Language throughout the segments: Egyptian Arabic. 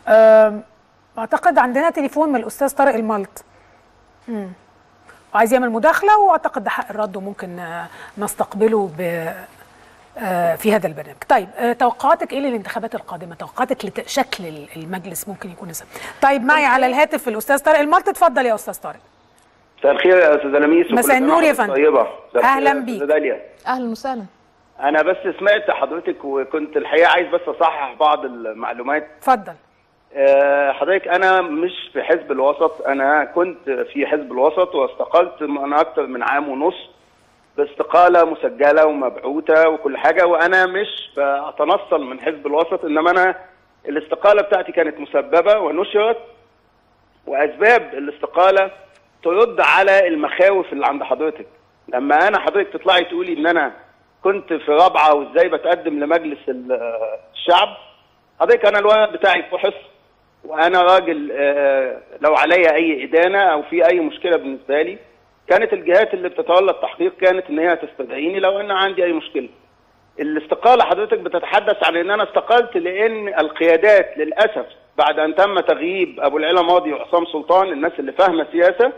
آم، اعتقد عندنا تليفون من الاستاذ طارق الملط مم. وعايز يعمل مداخله واعتقد ده حق الرد وممكن آه، نستقبله ب آه، في هذا البرنامج طيب آه، توقعاتك ايه للانتخابات القادمه توقعاتك لشكل المجلس ممكن يكون ازاي طيب معي على الهاتف الاستاذ طارق الملط اتفضل يا استاذ طارق مساء الخير يا استاذ لميس وكل مساء سنة النور يا وحضرتك فندم. طيبه مساء أهلاً الخير يا بيك. أستاذة داليا اهلا وسهلا انا بس سمعت حضرتك وكنت الحقيقه عايز بس اصحح بعض المعلومات اتفضل آه، حضرتك انا مش في حزب الوسط انا كنت في حزب الوسط واستقلت من اكتر من عام ونص باستقاله مسجله ومبعوثه وكل حاجه وانا مش بتنصل من حزب الوسط انما انا الاستقاله بتاعتي كانت مسببه ونشرت واسباب الاستقاله ترد على المخاوف اللي عند حضرتك لما انا حضرتك تطلعي تقولي ان انا كنت في رابعه وازاي بتقدم لمجلس ال- الشعب حضرتك انا الورق بتاعي فحص وانا راجل آه، لو عليا اي ادانه او في اي مشكله بالنسبه لي كانت الجهات اللي بتتولى التحقيق كانت ان هي تستدعيني لو ان عندي اي مشكله الاستقاله حضرتك بتتحدث عن ان انا استقلت لان القيادات للاسف بعد ان تم تغييب ابو العلا ماضي وعصام سلطان الناس اللي فاهمه سياسه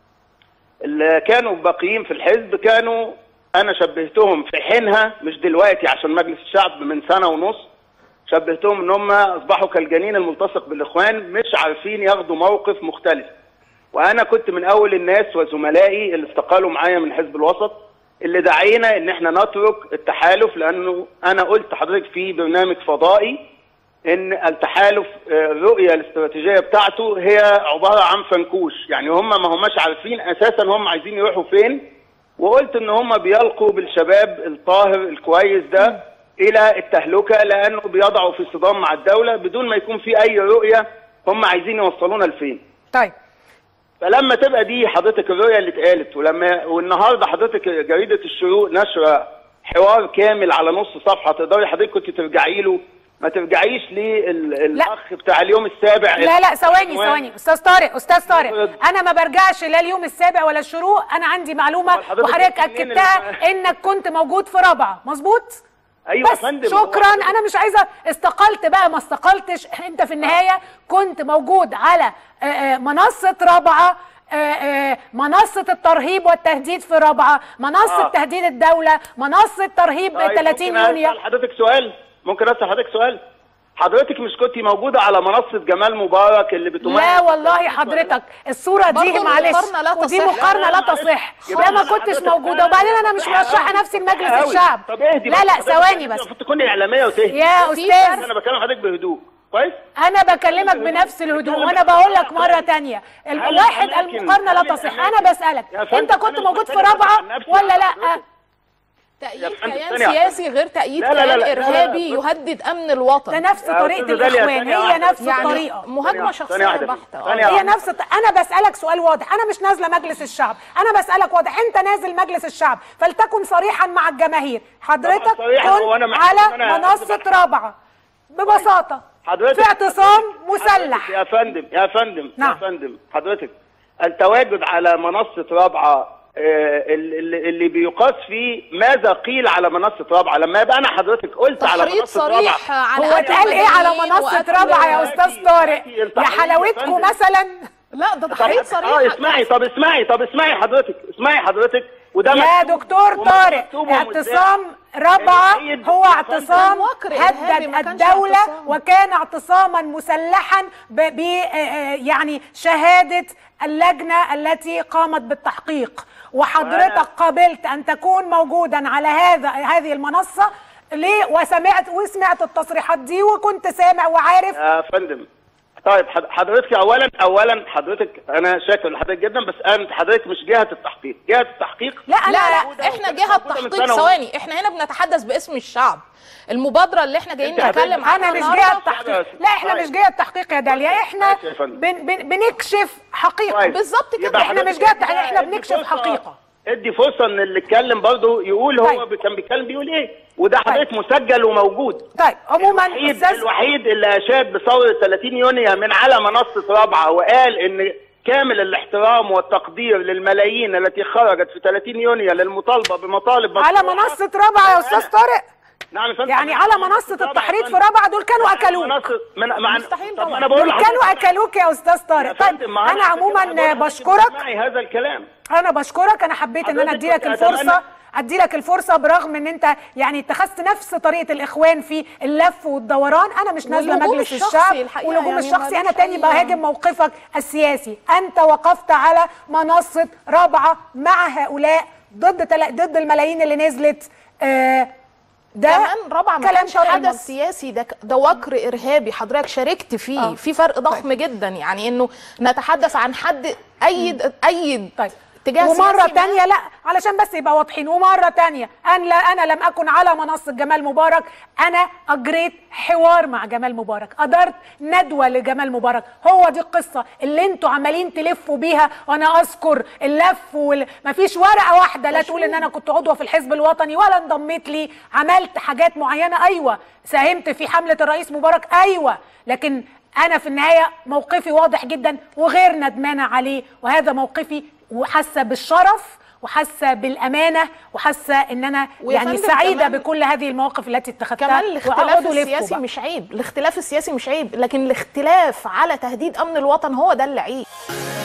اللي كانوا باقيين في الحزب كانوا انا شبهتهم في حينها مش دلوقتي عشان مجلس الشعب من سنه ونص شبهتهم ان هم اصبحوا كالجنين الملتصق بالاخوان مش عارفين ياخدوا موقف مختلف وانا كنت من اول الناس وزملائي اللي استقالوا معايا من حزب الوسط اللي دعينا ان احنا نترك التحالف لانه انا قلت حضرتك في برنامج فضائي ان التحالف آه، الرؤيه الاستراتيجيه بتاعته هي عباره عن فنكوش يعني هم ما هماش عارفين اساسا هم عايزين يروحوا فين وقلت ان هم بيلقوا بالشباب الطاهر الكويس ده الى التهلكه لانه بيضعوا في صدام مع الدوله بدون ما يكون في اي رؤيه هم عايزين يوصلونا لفين طيب فلما تبقى دي حضرتك الرؤيه اللي اتقالت ولما والنهارده حضرتك جريده الشروق نشره حوار كامل على نص صفحه تقدري حضرتك كنت ترجعي له ما ترجعيش للاخ بتاع اليوم السابع لا لا ثواني العنوان. ثواني استاذ طارق استاذ طارق اتفضل. انا ما برجعش لا اليوم السابع ولا الشروق انا عندي معلومه أمال حضرتك وحضرتك جبت منين اكدتها ال- انك كنت موجود في رابعه مظبوط ايوه يا بس فندم شكرا هو- انا مش عايزه استقلت بقى ما استقلتش انت في النهايه كنت موجود على آه، آه، منصه رابعه آه، آه، منصة الترهيب والتهديد في رابعة منصة آه. تهديد الدولة منصة ترهيب طيب 30 ممكن يونيو اسال حضرتك سؤال ممكن اسال حضرتك سؤال حضرتك مش كنت موجوده على منصه جمال مبارك اللي بتمارس لا والله حضرتك الصوره دي برضه معلش المقارنة لا ودي تصح. مقارنه لا لا، لا، تصح يبقى لا ما أنا كنتش حضرتك- موجوده وبعدين انا مش لا، مرشحه أوي. نفسي لمجلس أوي. الشعب طب اهدي لا بس لا حضرتك ثواني كده بس المفروض تكوني اعلاميه وتهدي يا في استاذ انا بكلم حضرتك بهدوء كويس انا بكلمك بنفس الهدوء وانا بقول لك مره تانية الواحد الأماكن- المقارنه لا هل تصح الأماكن- انا بسالك يا فندم، انت كنت أنا موجود في مش بتكلم رابعه عن نفسي، ولا عن لا حضرتك. تأييد يا فندم، كيان ثانية واحدة. سياسي غير تأييد لا، لا، لا، كيان لا، لا، لا، إرهابي بص. يهدد أمن الوطن ده نفس يا طريقه أستاذة داليا، الاخوان ثانية هي واحدة. نفس يعني الطريقه مهاجمة ثانية شخصية واحدة. بحتة ثانية آه. هي واحدة. نفس الط- انا بسالك سؤال واضح انا مش نازله مجلس الشعب انا بسالك واضح انت نازل مجلس الشعب فلتكن صريحا مع الجماهير حضرتك طبعاً صريحاً، هو أنا كنت محتاج إن على أنا منصه رابعه ببساطه حضرتك في اعتصام حضرتك- مسلح يا فندم يا فندم نعم. يا فندم حضرتك التواجد على منصة رابعة آه، اللي اللي بيقاس فيه ماذا قيل على منصة رابعة لما يبقى أنا حضرتك قلت على تحريض منصة صريح رابعة على هو قتل اتقال ايه على مدنيين منصه وقتل- رابعه يا استاذ طارق يا التحريض يا حلاوتكم فندم. مثلا لا ده طب تحريض صريح اه اسمعي طب اسمعي طب اسمعي حضرتك اسمعي حضرتك وده يا مكتوب دكتور ومكتوب طارق ومذاع. اعتصام رابعة العيد هو يا اعتصام فندم. إرهابي هدد ما كانش الدولة اعتصام. وكان اعتصاما مسلحا ب ب- آه، آه، يعني شهادة اللجنة التي قامت بالتحقيق وحضرتك وأنا- قبلت أن تكون موجودا على هذا هذه المنصة ليه وسمعت وسمعت التصريحات دي وكنت سامع وعارف يا فندم طيب حض- حضرتك اولا اولا حضرتك انا شاكر لحضرتك جدا بس انت حضرتك مش جهه التحقيق جهه التحقيق لا لا أنا لا موجودة احنا وكانت جهه موجودة من تحقيق سنة ثواني احنا هنا بنتحدث باسم الشعب المبادره اللي احنا جايين أنت هتبقى- نتكلم عنها انا مش النهاردة جهه تحقيق لا احنا طيب. مش جهه تحقيق يا داليا احنا ماشي يا فندم. بن بن بنكشف حقيقه طيب. بالظبط كده. يبقى احنا حضرتك مش جهه تحقيق ادي- احنا ادي بنكشف فرصة- حقيقه ادي فرصه ان اللي اتكلم برضه يقول هو طيب. ب- كان بيتكلم بيقول ايه وده حضرتك مسجل وموجود طيب عموما الوحيد استاذ الوحيد اللي اشاد بثوره 30 يونيو من على منصه رابعه وقال ان كامل الاحترام والتقدير للملايين التي خرجت في 30 يونيو للمطالبه بمطالب على مشروعة. منصه رابعه يا استاذ طارق نعم يا فندم. يعني أنا على منصة منصه رابعة التحريض يا في فندم. رابعه دول كانوا اكلوك منصة- من مع مستحيل طب طبعا. انا بقول دول لحضرتك- كانوا اكلوك يا استاذ يا طارق طيب فندم، ما انا عشان كده عموما بقول لحضرتك بشكرك اسمعي هذا الكلام انا بشكرك انا حبيت ان انا حضرتك ادي لك كنت أتمنى- الفرصه ادي لك الفرصه برغم ان انت يعني اتخذت نفس طريقه الاخوان في اللف والدوران انا مش نازله والهجوم مجلس الشخصي الشعب الحقيقة والهجوم يعني الشخصي انا ملوش تاني أي- بهاجم موقفك السياسي انت وقفت على منصه رابعه مع هؤلاء ضد تل... ضد الملايين اللي نزلت آه ده كمان رابعه ما كلام كانش طارق حدث المصري. سياسي ده ده وكر ارهابي حضرتك شاركت فيه آه. في فرق ضخم جدا يعني انه نتحدث عن حد ايد ايد طيب اتجاه ومرة سياسي ما. تانية لا علشان بس يبقى واضحين ومرة تانية أنا لا أنا لم أكن على منصة جمال مبارك أنا أجريت حوار مع جمال مبارك أدرت ندوة لجمال مبارك هو دي القصة اللي انتوا عمالين تلفوا بيها وأنا أذكر اللف وال... مفيش ورقة واحدة لا تقول إن أنا كنت عضوة في الحزب الوطني ولا انضميت لي عملت حاجات معينة أيوة ساهمت في حملة الرئيس مبارك أيوة لكن أنا في النهاية موقفي واضح جدا وغير ندمانة عليه وهذا موقفي وحاسة بالشرف وحاسه بالامانه وحاسه ان انا ويا يعني فندم سعيده كمان- بكل هذه المواقف التي اتخذتها كمان الاختلاف واقعدوا لفوا السياسي بقى. مش عيب الاختلاف السياسي مش عيب لكن الاختلاف على تهديد امن الوطن هو ده اللي عيب